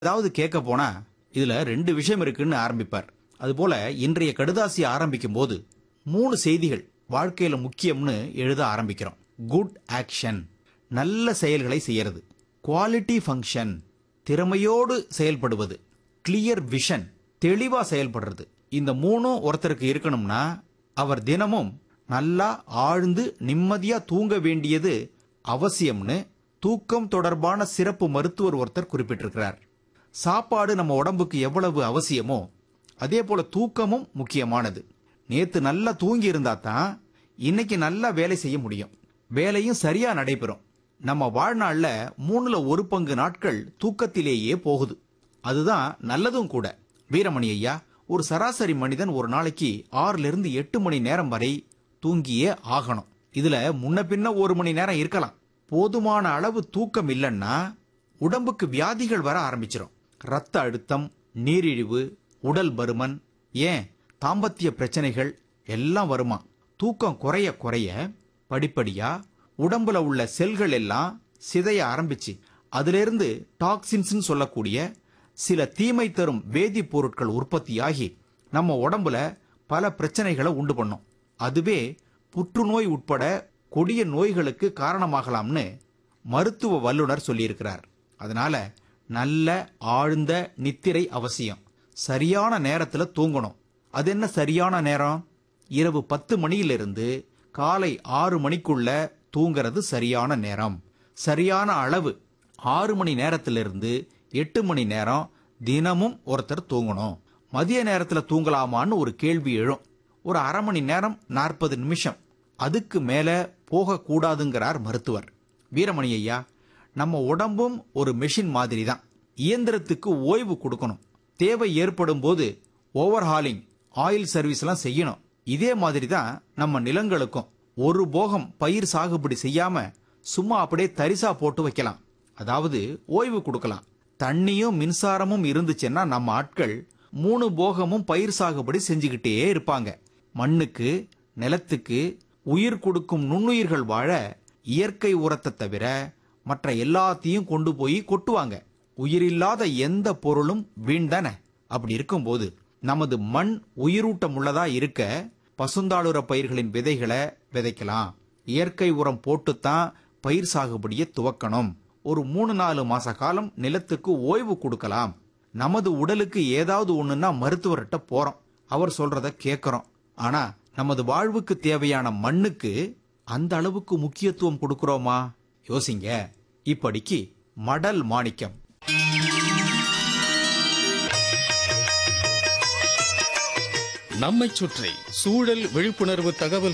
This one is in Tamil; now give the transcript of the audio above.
ஏதாவது கேட்க போனா இதுல ரெண்டு விஷயம் இருக்குன்னு ஆரம்பிப்பார் அதுபோல இன்றைய கடுதாசி ஆரம்பிக்கும் போது மூணு செய்திகள் வாழ்க்கையில முக்கியம்னு எழுத ஆரம்பிக்கிறோம் குட் ஆக்ஷன் நல்ல செயல்களை செய்யறது குவாலிட்டி ஃபங்க்ஷன் திறமையோடு செயல்படுவது கிளியர் விஷன் தெளிவா செயல்படுறது இந்த மூணும் ஒருத்தருக்கு இருக்கணும்னா அவர் தினமும் நல்லா ஆழ்ந்து நிம்மதியா தூங்க வேண்டியது அவசியம்னு தூக்கம் தொடர்பான சிறப்பு மருத்துவர் ஒருத்தர் குறிப்பிட்டிருக்கிறார் சாப்பாடு நம்ம உடம்புக்கு எவ்வளவு அவசியமோ அதே போல தூக்கமும் முக்கியமானது நேத்து நல்லா தூங்கி இருந்தா தான் இன்னைக்கு நல்லா வேலை செய்ய முடியும் வேலையும் சரியா நடைபெறும் நம்ம வாழ்நாள்ல மூணுல ஒரு பங்கு நாட்கள் தூக்கத்திலேயே போகுது அதுதான் நல்லதும் கூட வீரமணி ஐயா ஒரு சராசரி மனிதன் ஒரு நாளைக்கு ஆறுல இருந்து எட்டு மணி நேரம் வரை தூங்கியே ஆகணும் இதுல முன்ன பின்ன ஒரு மணி நேரம் இருக்கலாம் போதுமான அளவு தூக்கம் இல்லைன்னா உடம்புக்கு வியாதிகள் வர ஆரம்பிச்சிடும் ரத்த அழுத்தம் நீரிழிவு உடல் பருமன் ஏன் தாம்பத்திய பிரச்சனைகள் எல்லாம் வருமா தூக்கம் குறைய குறைய படிப்படியா உடம்புல உள்ள செல்கள் எல்லாம் சிதைய ஆரம்பிச்சு அதிலிருந்து டாக்ஸின்ஸ் சொல்லக்கூடிய சில தீமை தரும் வேதிப்பொருட்கள் உற்பத்தியாகி நம்ம உடம்புல பல பிரச்சனைகளை உண்டு பண்ணும் அதுவே புற்றுநோய் உட்பட கொடிய நோய்களுக்கு காரணமாகலாம்னு மருத்துவ வல்லுனர் சொல்லியிருக்கிறார் அதனால நல்ல ஆழ்ந்த நித்திரை அவசியம் சரியான நேரத்துல தூங்கணும் அது என்ன சரியான நேரம் இரவு பத்து மணியிலிருந்து காலை ஆறு மணிக்குள்ள தூங்குறது சரியான நேரம் சரியான அளவு ஆறு மணி நேரத்திலிருந்து எட்டு மணி நேரம் தினமும் ஒருத்தர் தூங்கணும் மதிய நேரத்துல தூங்கலாமான்னு ஒரு கேள்வி எழும் ஒரு அரை மணி நேரம் நாற்பது நிமிஷம் அதுக்கு மேல போகக்கூடாதுங்கிறார் மருத்துவர் வீரமணி ஐயா நம்ம உடம்பும் ஒரு மெஷின் மாதிரி தான் இயந்திரத்துக்கு ஓய்வு கொடுக்கணும் தேவை ஏற்படும் போது ஓவர்ஹாலிங் ஆயில் சர்வீஸ்லாம் செய்யணும் இதே மாதிரி தான் நம்ம நிலங்களுக்கும் ஒரு போகம் பயிர் சாகுபடி செய்யாம சும்மா அப்படியே தரிசா போட்டு வைக்கலாம் அதாவது ஓய்வு கொடுக்கலாம் தண்ணியும் மின்சாரமும் இருந்துச்சுன்னா நம்ம ஆட்கள் மூணு போகமும் பயிர் சாகுபடி செஞ்சுக்கிட்டே இருப்பாங்க மண்ணுக்கு நிலத்துக்கு உயிர் கொடுக்கும் நுண்ணுயிர்கள் வாழ இயற்கை உரத்தை தவிர மற்ற எல்லாத்தையும் கொண்டு போய் கொட்டுவாங்க உயிரில்லாத எந்த பொருளும் வீண் தானே அப்படி இருக்கும்போது நமது மண் உயிரூட்டம் உள்ளதா இருக்க பசுந்தாளுர பயிர்களின் விதைகளை விதைக்கலாம் இயற்கை உரம் போட்டுத்தான் பயிர் சாகுபடியை துவக்கணும் ஒரு மூணு நாலு மாச காலம் நிலத்துக்கு ஓய்வு கொடுக்கலாம் நமது உடலுக்கு ஏதாவது ஒண்ணுன்னா மருத்துவர்கிட்ட போறோம் அவர் சொல்றத கேட்கறோம் ஆனா நமது வாழ்வுக்கு தேவையான மண்ணுக்கு அந்த அளவுக்கு முக்கியத்துவம் கொடுக்கறோமா யோசிங்க இப்படிக்கு மடல் மாணிக்கம் நம்மைச் சுற்றி சூழல் விழிப்புணர்வு தகவல்